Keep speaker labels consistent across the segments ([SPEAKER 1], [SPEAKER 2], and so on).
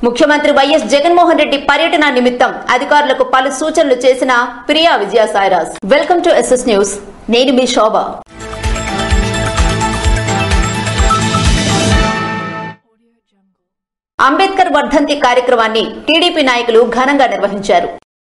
[SPEAKER 1] ముఖ్యమంత్రి వైఎస్ జగన్మోహన్ రెడ్డి పర్యటన నిమిత్తం అధికారులకు పలు సూచనలు చేసిన Priya Vijayasairaj welcome to SS news నేను మీ శోభ అంబేద్కర్ వర్ధంతి కార్యక్రమాన్ని టీడీపీ నాయకులు ఘనంగా నిర్వహించారు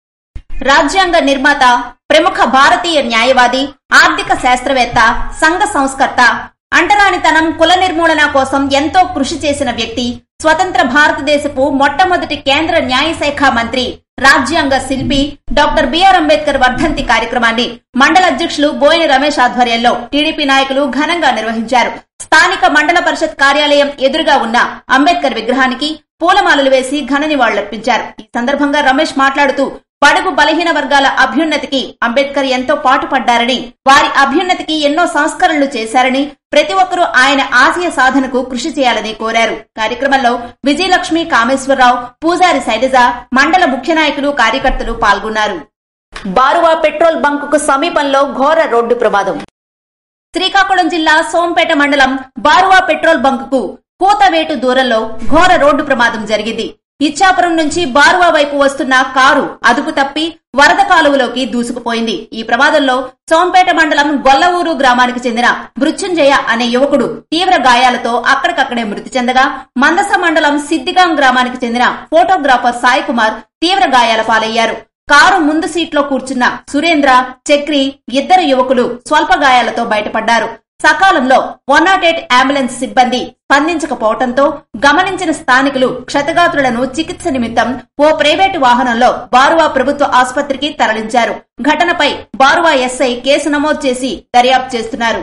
[SPEAKER 1] రాజ్యాంగ నిర్మాత ప్రముఖ భారతీయ న్యాయవాది ఆర్థిక శాస్త్రవేత్త సంఘ సంస్కర్త అంటరానితనం కుల నిర్మూలన కోసం ఎంతో కృషి చేసిన వ్యక్తి స్వతంత్ర భారతదేశపు మొట్టమొదటి కేంద్ర న్యాయశాఖ మంత్రి రాజ్యాంగ శిల్పి డాక్టర్ బిఆర్ అంబేద్కర్ వర్ధంతి కార్యక్రమాన్ని మండల అధ్యక్షులు బోయిన రమేష్ ఆధ్వర్యంలో టీడీపీ నాయకులు ఘనంగా నిర్వహించారు స్థానిక మండల పరిషత్ కార్యాలయం ఎదురుగా ఉన్న అంబేద్కర్ విగ్రహానికి పూలమాలలు వేసి ఘన నివాళులర్పించారు ఈ సందర్భంగా రమేష్ మాట్లాడుతూ బడుగు బలహీన వర్గాల అభ్యున్నతికి అంబేద్కర్ ఎంతో పాటుపడ్డారని వారి అభ్యున్నతికి ఎన్నో సంస్కరణలు చేశారని ప్రతి ఒక్కరూ ఆయన ఆశయ సాధనకు కృషి చేయాలని కోరారు కార్యక్రమంలో విజయలక్ష్మి కామేశ్వరరావు పూజారి శైలజ మండల ముఖ్య నాయకులు కార్యకర్తలు పాల్గొన్నారు బారువా పెట్రోల్ బంకుకు సమీపంలో ఘోర రోడ్డు ప్రమాదం శ్రీకాకుళం జిల్లా సోంపేట మండలం బారువా పెట్రోల్ బంకుకు కూతవేటు దూరంలో ఘోర రోడ్డు ప్రమాదం జరిగింది ఇచ్చాపురం నుంచి బారువా వైపు వస్తున్న కారు అదుపు తప్పి వరద కాలువలోకి దూసుకుపోయింది ఈ ప్రమాదంలో సోంపేట మండలం గొల్లవూరు గ్రామానికి చెందిన మృత్యుంజయ అనే యువకుడు తీవ్ర గాయాలతో అక్కడికక్కడే మృతి చెందగా మందస మండలం సిద్దిగాం గ్రామానికి చెందిన ఫోటోగ్రాఫర్ సాయి కుమార్ తీవ్ర గాయాల పాలయ్యారు కారు ముందు సీట్లో కూర్చున్న సురేంద్ర చక్రి ఇద్దరు యువకులు స్వల్ప గాయాలతో బయటపడ్డారు సకాలంలో వన్ నాట్ ఎయిట్ అంబులెన్స్ సిబ్బంది స్పందించకపోవడంతో గమనించిన స్థానికులు క్షతగాత్రులను చికిత్స నిమిత్తం ఓ ప్రైవేటు వాహనంలో బారువా ప్రభుత్వ ఆసుపత్రికి తరలించారు ఘటనపై బారువా ఎస్ఐ కేసు నమోదు చేసి దర్యాప్తు చేస్తున్నారు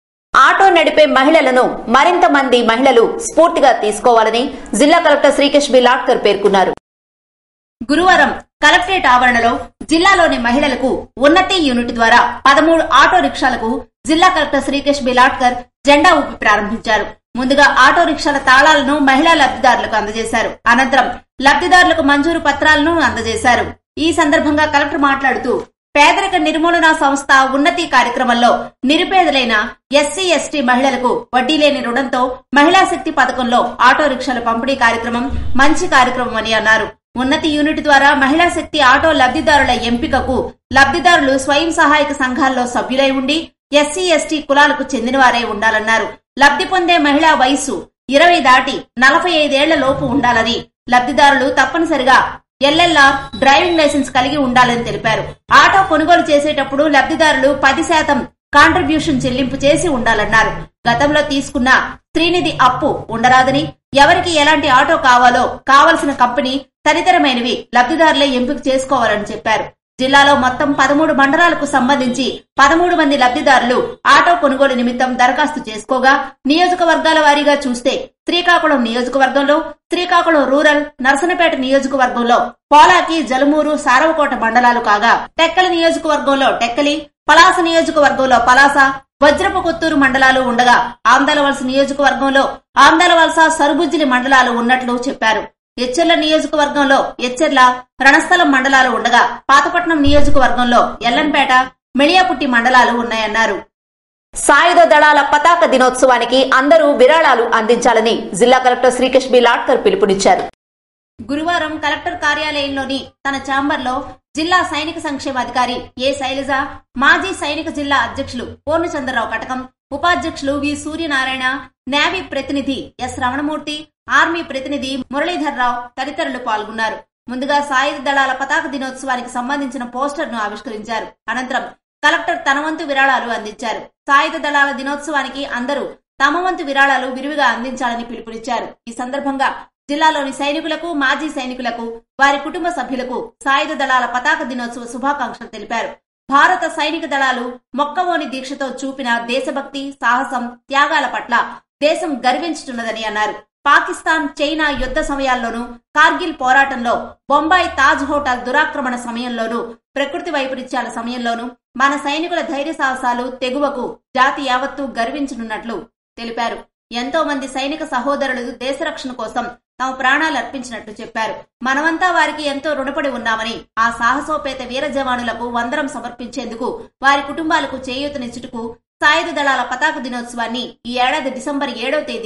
[SPEAKER 1] ఆటో నడిపే మహిళలను మరింత మంది మహిళలు స్ఫూర్తిగా తీసుకోవాలని జిల్లా కలెక్టర్ శ్రీకేష్ బి లాట్కర్ పేర్కొన్నారు గురువారం కలెక్టరేట్ ఆవరణలో జిల్లాలోని మహిళలకు ఉన్నతి యూనిట్ ద్వారా పదమూడు ఆటో రిక్షాలకు జిల్లా కలెక్టర్ శ్రీకేష్ బిలాట్కర్ జెండా ఊపి ప్రారంభించారు ముందుగా ఆటో రిక్షాల తాళాలను మహిళా లబ్ధిదారులకు అందజేశారు అనంతరం లబ్ధిదారులకు మంజూరు పత్రాలను అందజేశారు ఈ సందర్భంగా కలెక్టర్ మాట్లాడుతూ పేదరిక నిర్మూలన సంస్థ ఉన్నతి కార్యక్రమంలో నిరుపేదలైన ఎస్సీ ఎస్టీ మహిళలకు వడ్డీ లేని రుణంతో మహిళా శక్తి పథకంలో ఆటో రిక్షాల పంపిణీ కార్యక్రమం మంచి కార్యక్రమం అని అన్నారు ఉన్నతి యూనిట్ ద్వారా మహిళా శక్తి ఆటో లబ్ధిదారుల ఎంపికకు లబ్ధిదారులు స్వయం సహాయక సంఘాల్లో సభ్యులై ఉండి ఎస్సీ ఎస్టీ కులాలకు చెందినవారే ఉండాలన్నారు లబ్ధి పొందే మహిళా వయస్సు ఇరవై దాటి నలభై ఐదేళ్ల లోపు ఉండాలని లబ్ధిదారులు తప్పనిసరిగా ఎల్ఎల్ఆర్ డ్రైవింగ్ లైసెన్స్ కలిగి ఉండాలని తెలిపారు ఆటో కొనుగోలు చేసేటప్పుడు లబ్ధిదారులు పది శాతం కాంట్రిబ్యూషన్ చెల్లింపు చేసి ఉండాలన్నారు గతంలో తీసుకున్న శ్రీనిధి అప్పు ఉండరాదని ఎవరికి ఎలాంటి ఆటో కావాలో కావలసిన కంపెనీ తదితరమైనవి లబ్ధిదారులే ఎంపిక చేసుకోవాలని చెప్పారు జిల్లాలో మొత్తం పదమూడు మండలాలకు సంబంధించి పదమూడు మంది లబ్ధిదారులు ఆటో కొనుగోలు నిమిత్తం దరఖాస్తు చేసుకోగా నియోజకవర్గాల వారీగా చూస్తే శ్రీకాకుళం నియోజకవర్గంలో శ్రీకాకుళం రూరల్ నరసనపేట నియోజకవర్గంలో పోలాకి జలుమూరు సారవకోట మండలాలు కాగా టెక్కలి నియోజకవర్గంలో టెక్కలి పలాస నియోజకవర్గంలో పలాస వజ్రపు కొత్తూరు మండలాలు ఉండగా ఆందలవలస నియోజకవర్గంలో ఆందలవలస సరుబుజ్జిలి మండలాలు ఉన్నట్లు చెప్పారు ఎచ్చెర్ల నియోజకవర్గంలో ఎచ్చెర్ల రణస్థలం మండలాలు ఉండగా పాతపట్నం నియోజకవర్గంలో ఎల్లంపేట మెళియాపుట్టి మండలాలు ఉన్నాయన్నారు సాయుధ దళాల పతాక దినోత్సవానికి అందరూ విరాళాలు అందించాలని జిల్లా కలెక్టర్ శ్రీకేష్ బి లాట్కర్ పిలుపునిచ్చారు గురువారం కలెక్టర్ కార్యాలయంలోని తన ఛాంబర్లో జిల్లా సైనిక సంక్షేమ అధికారి ఏ శైలజ మాజీ సైనిక జిల్లా అధ్యక్షులు పూర్ణచంద్రరావు కటకం ఉపాధ్యక్షులు వి సూర్యనారాయణ నేవీ ప్రతినిధి ఎస్ రమణమూర్తి ఆర్మీ ప్రతినిధి మురళీధర్ రావు తదితరులు పాల్గొన్నారు ముందుగా సాయుధ దళాల పతాక దినోత్సవానికి సంబంధించిన పోస్టర్ ను ఆవిష్కరించారు అనంతరం కలెక్టర్ తన వంతు విరాళాలు అందించారు సాయుధ దళాల దినోత్సవానికి అందరూ తమ వంతు విరాళాలు విరివిగా అందించాలని పిలుపునిచ్చారు ఈ సందర్భంగా జిల్లాలోని సైనికులకు మాజీ సైనికులకు వారి కుటుంబ సభ్యులకు సాయుధ దళాల పతాక దినోత్సవ శుభాకాంక్షలు తెలిపారు భారత సైనిక దళాలు మొక్కవోని దీక్షతో చూపిన దేశభక్తి సాహసం త్యాగాల పట్ల దేశం గర్వించుతున్నదని అన్నారు పాకిస్తాన్ చైనా యుద్ధ సమయాల్లోనూ కార్గిల్ పోరాటంలో బొంబాయి తాజ్ హోటల్ దురాక్రమణ సమయంలోనూ ప్రకృతి వైపరీత్యాల సమయంలోనూ మన సైనికుల ధైర్య సాహసాలు తెగువకు జాతి యావత్తూ గర్వించనున్నట్లు తెలిపారు ఎంతో మంది సైనిక సహోదరులు దేశ రక్షణ కోసం తమ ప్రాణాలు అర్పించినట్లు చెప్పారు మనమంతా వారికి ఎంతో రుణపడి ఉన్నామని ఆ సాహసోపేత వీర జవానులకు వందనం సమర్పించేందుకు వారి కుటుంబాలకు చేయూతనిచ్చుటకు సాయుధ దళాల పతాక దినోత్సవాన్ని ఈ ఏడాది డిసెంబర్ ఏడవ తేదీన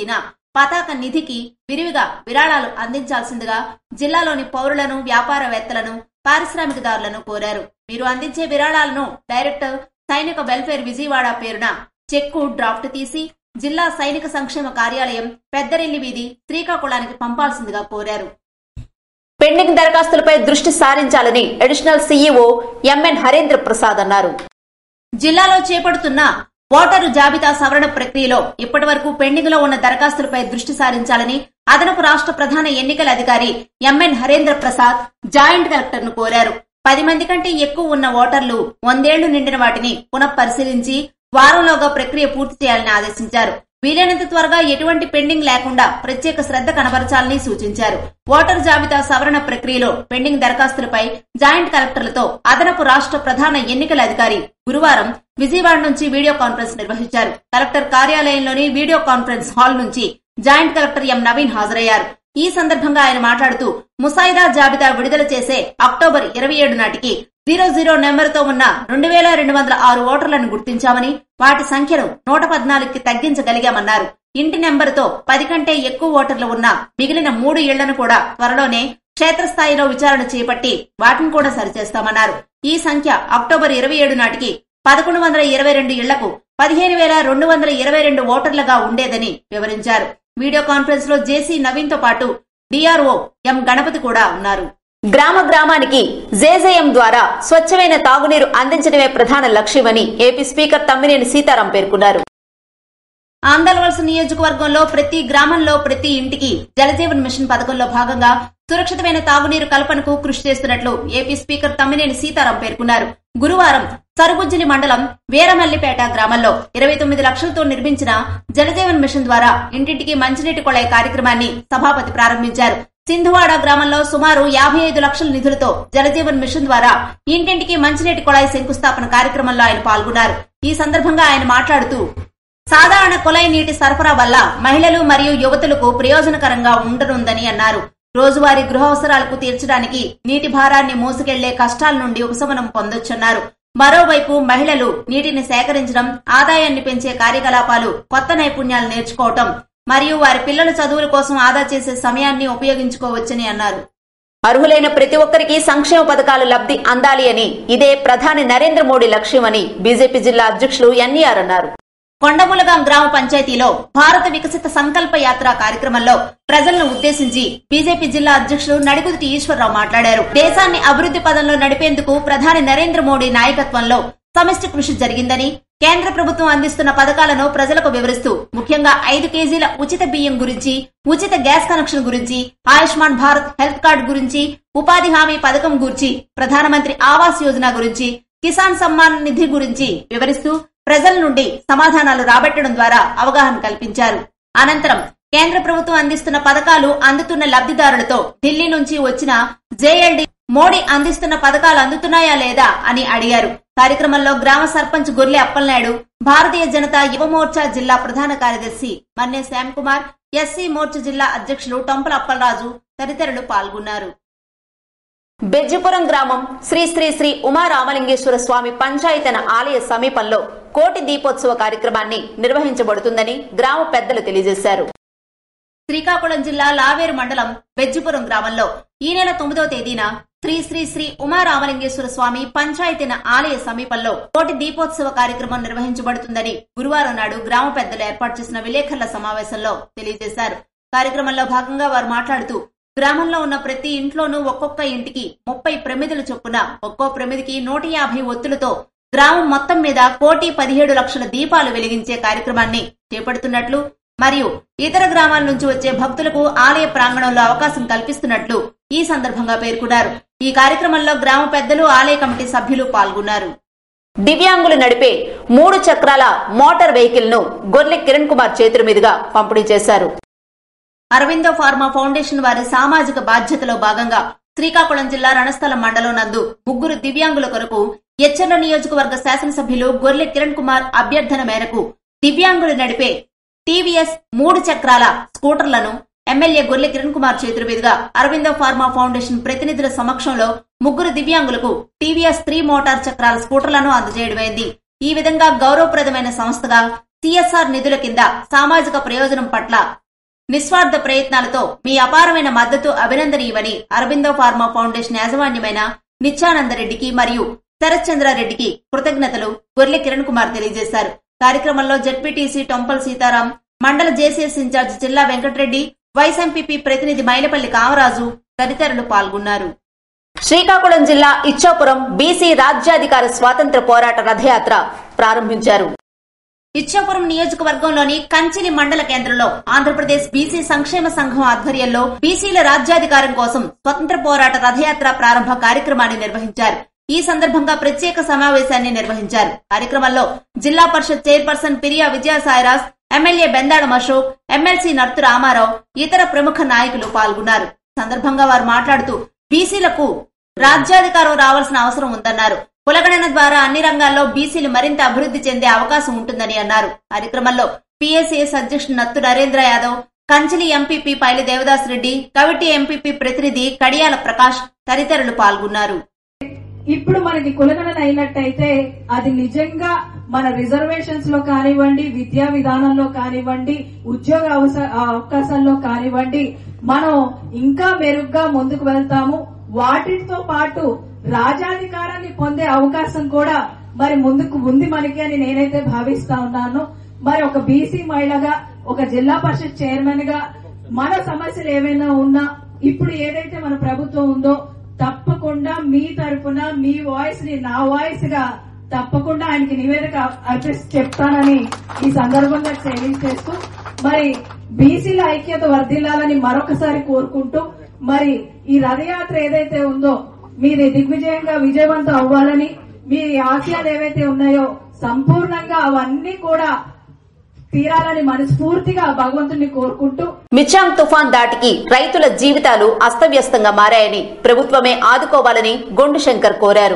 [SPEAKER 1] పతాక నిధికి విరివిగా విరాళాలు అందించాల్సిందిగా జిల్లాలోని పౌరులను వ్యాపారవేత్తలను పారిశ్రామికదారులను కోరారు మీరు అందించే విరాళాలను డైరెక్టర్ సైనిక వెల్ఫేర్ విజయవాడ పేరున చెక్కు డ్రాఫ్ట్ తీసి జిల్లా సైనిక సంక్షేమ కార్యాలయం పెద్దరెల్లి వీధి శ్రీకాకుళానికి పంపాల్సిందిగా కోరారు పెండింగ్ దరఖాస్తులపై దృష్టి సారించాలని additional CEO MN Harendra Prasad అన్నారు జిల్లాలో చేపడుతున్న ఓటరు జాబితా సవరణ ప్రక్రియలో ఇప్పటి వరకు పెండింగ్ లో ఉన్న దరఖాస్తులపై దృష్టి సారించాలని అదనపు రాష్ట్ర ప్రధాన ఎన్నికల అధికారి MN Harendra Prasad joint collector ను కోరారు పది మంది కంటే ఎక్కువ ఉన్న ఓటర్లు వందేళ్లు నిండిన వాటిని పునః పరిశీలించి వారంలోగా ప్రక్రియ పూర్తి చేయాలని ఆదేశించారు వీలైనంత త్వరగా ఎటువంటి పెండింగ్ లేకుండా ప్రత్యేక శ్రద్ధ కనబరచాలని సూచించారు ఓటరు జాబితా సవరణ ప్రక్రియలో పెండింగ్ దరఖాస్తులపై జాయింట్ కలెక్టర్లతో అదనపు రాష్ట్ర ప్రధాన ఎన్నికల అధికారి గురువారం విజయవాడ నుంచి వీడియో కాన్ఫరెన్స్ నిర్వహించారు కలెక్టర్ కార్యాలయంలోని వీడియో కాన్ఫరెన్స్ హాల్ నుంచి జాయింట్ కలెక్టర్ ఎం నవీన్ హాజరయ్యారు ఈ సందర్భంగా ఆయన మాట్లాడుతూ ముసాయిదా జాబితా విడుదల చేసే అక్టోబర్ ఇరవై ఏడు నాటికి జీరో జీరో నెంబర్తో ఉన్న రెండు వేల రెండు వందల ఆరు ఓటర్లను గుర్తించామని వాటి సంఖ్యను నూట పద్నాలుగుకి తగ్గించగలిగామన్నారు ఇంటి నెంబరుతో పది కంటే ఎక్కువ ఓటర్లు ఉన్న మిగిలిన మూడు ఇళ్లను కూడా త్వరలోనే క్షేత్రస్థాయిలో విచారణ చేపట్టి వాటిని కూడా సరిచేస్తామన్నారు ఈ సంఖ్య అక్టోబర్ ఇరవై ఏడు నాటికి పదకొండు వందల ఇరవై రెండు ఇళ్లకు పదిహేను వేల రెండు వందల ఇరవై రెండు ఓటర్లుగా ఉండేదని వివరించారు వీడియో కాన్ఫరెన్స్ లో జేసీ నవీన్ తో పాటు డిఆర్ఓ ఎం గణపతి కూడా ఉన్నారు గ్రామ గ్రామానికి జేజేఎం ద్వారా స్వచ్ఛమైన తాగునీరు అందించడమే ప్రధాన లక్ష్యమని ఏపీ స్పీకర్ తమ్మినేని సీతారాం పేర్కొన్నారు ఆందోళవలస నియోజకవర్గంలో ప్రతి గ్రామంలో ప్రతి ఇంటికి జలజీవన్ మిషన్ పథకంలో భాగంగా సురక్షితమైన తాగునీరు కల్పనకు కృషి చేస్తున్నట్లు ఏపీ స్పీకర్ తమ్మినేని సీతారాం పేర్కొన్నారు గురువారం సరుగుజ్జిలి మండలం వీరమల్లిపేట గ్రామంలో ఇరవై తొమ్మిది లక్షలతో నిర్మించిన జలజీవన్ మిషన్ ద్వారా ఇంటింటికి మంచినీటి కొళాయి కార్యక్రమాన్ని సభాపతి ప్రారంభించారు సింధువాడ గ్రామంలో సుమారు యాభై ఐదు లక్షల నిధులతో జలజీవన్ మిషన్ ద్వారా ఇంటింటికి మంచినీటి కొళాయి శంకుస్థాపన కార్యక్రమంలో ఆయన పాల్గొన్నారు ఈ సందర్భంగా ఆయన మాట్లాడుతూ సాధారణ కుళాయి నీటి సరఫరా వల్ల మహిళలు మరియు యువతులకు ప్రయోజనకరంగా ఉండనుందని అన్నారు రోజువారీ గృహ అవసరాలకు తీర్చడానికి నీటి భారాన్ని మోసుకెళ్లే కష్టాల నుండి ఉపశమనం పొందొచ్చన్నారు మరోవైపు మహిళలు నీటిని సేకరించడం ఆదాయాన్ని పెంచే కార్యకలాపాలు కొత్త నైపుణ్యాలు నేర్చుకోవటం మరియు వారి పిల్లల చదువుల కోసం ఆదా చేసే సమయాన్ని ఉపయోగించుకోవచ్చని అన్నారు అర్హులైన ప్రతి ఒక్కరికి సంక్షేమ పథకాలు లబ్ధి అందాలి అని ఇదే ప్రధాని నరేంద్ర మోడీ లక్ష్యమని బీజేపీ జిల్లా అధ్యక్షులు ఎన్ఈఆర్ అన్నారు కొండములగాం గ్రామ పంచాయతీలో భారత వికసిత సంకల్ప యాత్ర కార్యక్రమంలో ప్రజలను ఉద్దేశించి బీజేపీ జిల్లా అధ్యక్షులు నడిగుదిటి ఈశ్వరరావు మాట్లాడారు దేశాన్ని అభివృద్ధి పదంలో నడిపేందుకు ప్రధాని నరేంద్ర మోడీ నాయకత్వంలో సమిష్టి కృషి జరిగిందని కేంద్ర ప్రభుత్వం అందిస్తున్న పథకాలను ప్రజలకు వివరిస్తూ ముఖ్యంగా ఐదు కేజీల ఉచిత బియ్యం గురించి ఉచిత గ్యాస్ కనెక్షన్ గురించి ఆయుష్మాన్ భారత్ హెల్త్ కార్డు గురించి ఉపాధి హామీ పథకం గురించి ప్రధానమంత్రి ఆవాస్ యోజన గురించి కిసాన్ సమ్మాన్ నిధి గురించి వివరిస్తూ ప్రజల నుండి సమాధానాలు రాబట్టడం ద్వారా అవగాహన కల్పించారు అనంతరం కేంద్ర ప్రభుత్వం అందిస్తున్న పథకాలు అందుతున్న లబ్ధిదారులతో ఢిల్లీ నుంచి వచ్చిన జేఎల్డి మోడీ అందిస్తున్న పథకాలు అందుతున్నాయా లేదా అని అడిగారు కార్యక్రమంలో గ్రామ సర్పంచ్ గొర్లె అప్పలనాయుడు భారతీయ జనతా యువ మోర్చా జిల్లా ప్రధాన కార్యదర్శి మన్నే శ్యామ్ కుమార్ ఎస్సీ మోర్చా జిల్లా అధ్యక్షులు టొంపల అప్పలరాజు తదితరులు పాల్గొన్నారు బెజ్జిపురం గ్రామం శ్రీ శ్రీ శ్రీ ఉమారామలింగేశ్వర స్వామి పంచాయతన ఆలయ సమీపంలో కోటి దీపోత్సవ కార్యక్రమాన్ని నిర్వహించబడుతుందని గ్రామ పెద్దలు తెలియజేశారు శ్రీకాకుళం జిల్లా లావేరు మండలం బెజ్జిపురం గ్రామంలో ఈ నెల తొమ్మిదవ తేదీన శ్రీ శ్రీ శ్రీ ఉమారామలింగేశ్వర స్వామి పంచాయతీన ఆలయ సమీపంలో కోటి దీపోత్సవ కార్యక్రమం నిర్వహించబడుతుందని గురువారం నాడు గ్రామ పెద్దలు ఏర్పాటు చేసిన విలేకరుల సమావేశంలో తెలియజేశారు కార్యక్రమంలో భాగంగా వారు మాట్లాడుతూ గ్రామంలో ఉన్న ప్రతి ఇంట్లోనూ ఒక్కొక్క ఇంటికి ముప్పై ప్రమిదలు చొప్పున ఒక్కో ప్రమిదికి నూట యాభై ఒత్తులతో గ్రామం మొత్తం మీద కోటి పదిహేడు లక్షల దీపాలు వెలిగించే కార్యక్రమాన్ని చేపడుతున్నట్లు మరియు ఇతర గ్రామాల నుంచి వచ్చే భక్తులకు ఆలయ ప్రాంగణంలో అవకాశం కల్పిస్తున్నట్లు ఈ సందర్భంగా పేర్కొన్నారు ఈ కార్యక్రమంలో గ్రామ పెద్దలు ఆలయ కమిటీ సభ్యులు పాల్గొన్నారు దివ్యాంగులు నడిపే మూడు చక్రాల మోటార్ వెహికల్ ను గొర్లె కిరణ్ కుమార్ చేతుల మీదుగా పంపిణీ చేశారు అరవిందో ఫార్మా ఫౌండేషన్ వారి సామాజిక బాధ్యతలో భాగంగా శ్రీకాకుళం జిల్లా రణస్థలం మండలం నందు ముగ్గురు దివ్యాంగుల కొరకు ఎచ్చర్ల నియోజకవర్గ శాసనసభ్యులు గొర్లె కిరణ్ కుమార్ అభ్యర్థన మేరకు దివ్యాంగులు నడిపే టీవీఎస్ మూడు చక్రాల స్కూటర్లను ఎమ్మెల్యే గొర్లె కిరణ్ కుమార్ చేతుల మీదుగా అరవిందో ఫార్మా ఫౌండేషన్ ప్రతినిధుల సమక్షంలో ముగ్గురు దివ్యాంగులకు టీవీఎస్ త్రీ మోటార్ చక్రాల స్కూటర్లను అందజేయడమైంది ఈ విధంగా గౌరవప్రదమైన సంస్థగా సిఎస్ఆర్ నిధుల కింద సామాజిక ప్రయోజనం పట్ల నిస్వార్థ ప్రయత్నాలతో మీ అపారమైన మద్దతు అభినందనీయమని అరబిందో ఫార్మా ఫౌండేషన్ యాజమాన్యమైన నిత్యానందరెడ్డికి మరియు శరత్చంద్రారెడ్డికి కృతజ్ఞతలు గొర్లె కిరణ్ కుమార్ తెలియజేశారు కార్యక్రమంలో జడ్పీటీసీ టొంపల్ సీతారాం మండల జేసీఎస్ ఇన్ఛార్జ్ జిల్లా వెంకటరెడ్డి వైస్ ఎంపీపీ ప్రతినిధి మైలపల్లి కామరాజు తదితరులు పాల్గొన్నారు శ్రీకాకుళం జిల్లా ఇచ్చాపురం బీసీ రాజ్యాధికార స్వాతంత్ర పోరాట రథయాత్ర ప్రారంభించారు ఇచ్చాపురం నియోజకవర్గంలోని కంచిలి మండల కేంద్రంలో ఆంధ్రప్రదేశ్ బీసీ సంక్షేమ సంఘం ఆధ్వర్యంలో బీసీల రాజ్యాధికారం కోసం స్వతంత్ర పోరాట రథయాత్ర ప్రారంభ కార్యక్రమాన్ని నిర్వహించారు ఈ సందర్భంగా ప్రత్యేక సమావేశాన్ని నిర్వహించారు కార్యక్రమంలో Zilla Parishad chairperson Piriya Vijayasairaj MLA Bendalam Ashok MLC Nartu Ramarao ఇతర ప్రముఖ నాయకులు పాల్గొన్నారు సందర్భంగా వారు మాట్లాడుతూ బీసీలకు రాజ్యాధికారం రావాల్సిన అవసరం ఉందన్నారు కులగణన ద్వారా అన్ని రంగాల్లో బీసీలు మరింత అభివృద్ధి చెందే అవకాశం ఉంటుందని అన్నారు కార్యక్రమంలో పిఎస్సిఎస్ అధ్యక్షుడు నత్తు నరేంద్ర యాదవ్ కంచిలి ఎంపీపీ పైలి దేవదాస్ రెడ్డి కవిటి ఎంపీపీ ప్రతినిధి కడియాల ప్రకాష్ తదితరులు పాల్గొన్నారు
[SPEAKER 2] ఇప్పుడు మనకి కులగణన అయినట్టయితే అది నిజంగా మన రిజర్వేషన్స్ లో కానివ్వండి విద్యా విధానంలో కానివ్వండి ఉద్యోగ అవస- అవకాశాల్లో కానివ్వండి మనం ఇంకా మెరుగ్గా ముందుకు వెళ్తాము వాటితో పాటు రాజాధికారాన్ని పొందే అవకాశం కూడా మరి ముందుకు ఉంది మనకి అని నేనైతే భావిస్తా ఉన్నాను మరి ఒక బీసీ మహిళగా ఒక జిల్లా పరిషత్ చైర్మన్ గా మన సమస్యలు ఏమైనా ఉన్నా ఇప్పుడు ఏదైతే మన ప్రభుత్వం ఉందో తప్పకుండా మీ తరపున మీ వాయిస్ ని నా వాయిస్ గా తప్పకుండా ఆయనకి నివేదిక అర్పిస్తూ చెప్తానని ఈ సందర్భంగా తెలియజేస్తూ మరి బీసీల ఐక్యత వర్ధిల్లాలని మరొకసారి కోరుకుంటూ మరి ఈ రథయాత్ర ఏదైతే ఉందో మీది దిగ్విజయంగా విజయవంతం అవ్వాలని మీ ఆశయాలు ఏవైతే ఉన్నాయో సంపూర్ణంగా అవన్నీ కూడా తీరాలని మనస్ఫూర్తిగా భగవంతుని కోరుకుంటూ
[SPEAKER 1] మిచాంగ్ తుఫాన్ దాటికి రైతుల జీవితాలు అస్తవ్యస్తంగా మారాయని ప్రభుత్వమే ఆదుకోవాలని గొండు శంకర్ కోరారు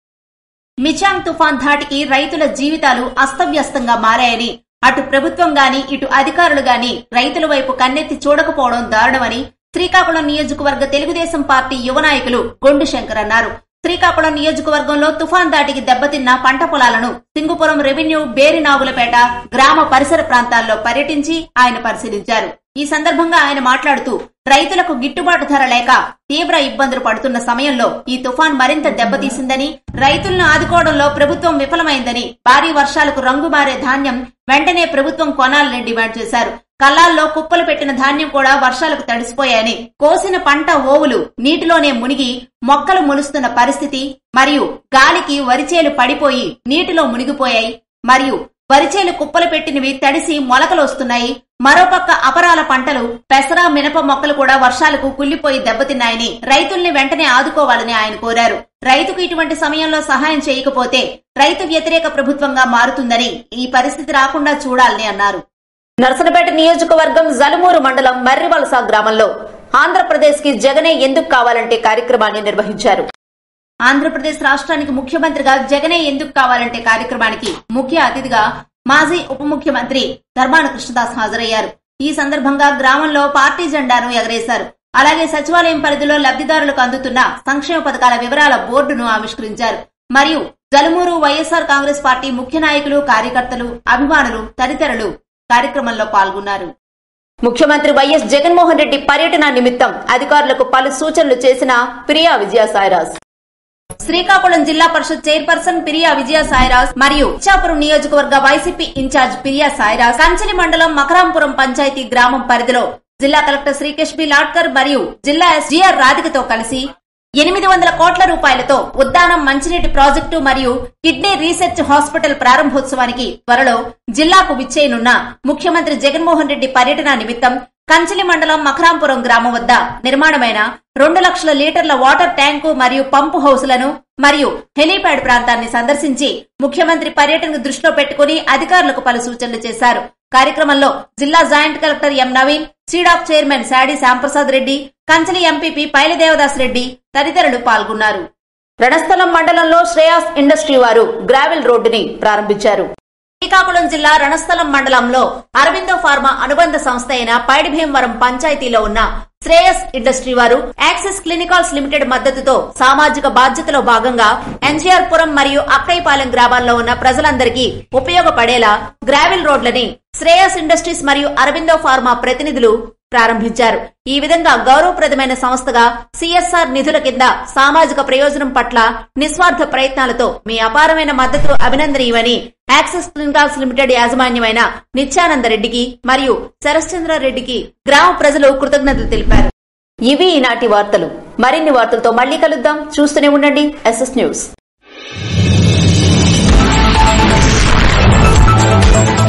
[SPEAKER 1] మిచాంగ్ తుఫాన్ ధాటికి రైతుల జీవితాలు అస్తవ్యస్తంగా మారాయని అటు ప్రభుత్వం గాని ఇటు అధికారులు గాని రైతుల వైపు కన్నెత్తి చూడకపోవడం దారుణమని శ్రీకాకుళం నియోజకవర్గ తెలుగుదేశం పార్టీ యువ నాయకులు గొండు శంకర్ అన్నారు శ్రీకాకుళం నియోజకవర్గంలో తుఫాన్ దాటికి దెబ్బతిన్న పంట పొలాలను సింగుపురం రెవెన్యూ బేరినాగులపేట గ్రామ పరిసర ప్రాంతాల్లో పర్యటించి ఆయన పరిశీలించారు ఈ సందర్భంగా ఆయన మాట్లాడుతూ రైతులకు గిట్టుబాటు ధర లేక తీవ్ర ఇబ్బందులు పడుతున్న సమయంలో ఈ తుఫాన్ మరింత దెబ్బతీసిందని రైతులను ఆదుకోవడంలో ప్రభుత్వం విఫలమైందని భారీ వర్షాలకు రంగు మారే ధాన్యం వెంటనే ప్రభుత్వం కొనాలని డిమాండ్ చేశారు కల్లాల్లో కుప్పలు పెట్టిన ధాన్యం కూడా వర్షాలకు తడిసిపోయాయని కోసిన పంట ఓవులు నీటిలోనే మునిగి మొక్కలు మొలుస్తున్న పరిస్థితి మరియు గాలికి వరిచేలు పడిపోయి నీటిలో మునిగిపోయాయి మరియు వరిచేలు కుప్పలు పెట్టినవి తడిసి మొలకలు వస్తున్నాయి మరోపక్క అపరాల పంటలు పెసర మినప మొక్కలు కూడా వర్షాలకు కుళ్లిపోయి దెబ్బతిన్నాయని రైతుల్ని వెంటనే ఆదుకోవాలని ఆయన కోరారు రైతుకు ఇటువంటి సమయంలో సహాయం చేయకపోతే రైతు వ్యతిరేక ప్రభుత్వంగా మారుతుందని ఈ పరిస్థితి రాకుండా చూడాలని అన్నారు నర్సనపేట నియోజకవర్గం జలుమూరు మండలం మర్రివలస గ్రామంలో ఆంధ్రప్రదేశ్ కి జగనే ఎందుకు కావాలంటే కార్యక్రమాన్ని నిర్వహించారు ఆంధ్రప్రదేశ్ రాష్ట్రానికి ముఖ్యమంత్రిగా జగనే ఎందుకు కావాలంటే కార్యక్రమానికి ముఖ్య అతిథిగా మాజీ ఉప ముఖ్యమంత్రి ధర్మాన కృష్ణదాస్ హాజరయ్యారు ఈ సందర్భంగా గ్రామంలో పార్టీ జెండాను ఎగరేశారు అలాగే సచివాలయం పరిధిలో లబ్ధిదారులకు అందుతున్న సంక్షేమ పథకాల వివరాల బోర్డును ఆవిష్కరించారు మరియు జలుమూరు వైఎస్ఆర్ కాంగ్రెస్ పార్టీ ముఖ్య నాయకులు కార్యకర్తలు అభిమానులు తదితరులు కార్యక్రమంలో పాల్గొన్నారు ముఖ్యమంత్రి వైఎస్ జగన్మోహన్ రెడ్డి పర్యటన నిమిత్తం అధికారులకు పలు సూచనలు చేసిన ప్రియా విజయసాయిరాజ్ శ్రీకాకుళం జిల్లా పరిషత్ చైర్పర్సన్ పిరియా విజయ సాయిరాజ్ మరియు ఇచ్చాపురం నియోజకవర్గ వైసీపీ ఇన్ఛార్జ్ పిరియా సాయిరాజ్ కంచలి మండలం మకరాంపురం పంచాయతీ గ్రామం పరిధిలో జిల్లా కలెక్టర్ శ్రీకేష్ బి లాడ్కర్ మరియు జిల్లా ఎస్జీఆర్ రాధికతో కలిసి ఎనిమిది వందల కోట్ల రూపాయలతో ఉద్దానం మంచినీటి ప్రాజెక్టు మరియు కిడ్నీ రీసెర్చ్ హాస్పిటల్ ప్రారంభోత్సవానికి త్వరలో జిల్లాకు విచ్చేయనున్న ముఖ్యమంత్రి జగన్మోహన్ రెడ్డి పర్యటన నిమిత్తం కంచిలి మండలం మఖరాంపురం గ్రామం వద్ద నిర్మాణమైన రెండు లక్షల లీటర్ల వాటర్ ట్యాంకు మరియు పంపు హౌసులను మరియు హెలీప్యాడ్ ప్రాంతాన్ని సందర్శించి ముఖ్యమంత్రి పర్యటనకు దృష్టిలో పెట్టుకుని అధికారులకు పలు సూచనలు చేశారు కార్యక్రమంలో జిల్లా joint collector M Naveen SEEDAP chairman Sadi Shyamprasad Reddy Kanchili MPP Pailadevadas Reddy తదితరులు పాల్గొన్నారు రణస్థలం మండలంలో శ్రేయాస్ ఇండస్ట్రీ వారు గ్రావెల్ రోడ్డుని ప్రారంభించారు శ్రీకాకుళం జిల్లా రణస్థలం మండలంలో అరవిందో ఫార్మా అనుబంధ సంస్థ అయిన పైడిభీమవరం పంచాయతీలో ఉన్న శ్రేయస్ ఇండస్ట్రీ వారు యాక్సిస్ క్లినికాల్స్ లిమిటెడ్ మద్దతుతో సామాజిక బాధ్యతలో భాగంగా ఎన్జీఆర్ పురం మరియు అక్కైపాలెం గ్రామాల్లో ఉన్న ప్రజలందరికీ ఉపయోగపడేలా గ్రావెల్ రోడ్లని శ్రేయస్ ఇండస్ట్రీస్ మరియు అరవిందో ఫార్మా ప్రతినిధులు ప్రారంభించారు ఈ విధంగా గౌరవప్రదమైన సంస్థగా సిఎస్ఆర్ నిధుల కింద సామాజిక ప్రయోజనం పట్ల నిస్వార్థ ప్రయత్నాలతో మీ అపారమైన మద్దతు అభినందనీయమని యాక్సిస్ క్లినికాల్స్ లిమిటెడ్ యాజమాన్యమైన నిత్యానంద రెడ్డికి మరియు శరశ్చంద్ర రెడ్డికి గ్రామ ప్రజలు కృతజ్ఞతలు తెలిపారు ఇవి ఈనాటి వార్తలు మరిన్ని వార్తలతో మళ్ళీ కలుద్దాం చూస్తూనే ఉండండి ఎస్ఎస్ న్యూస్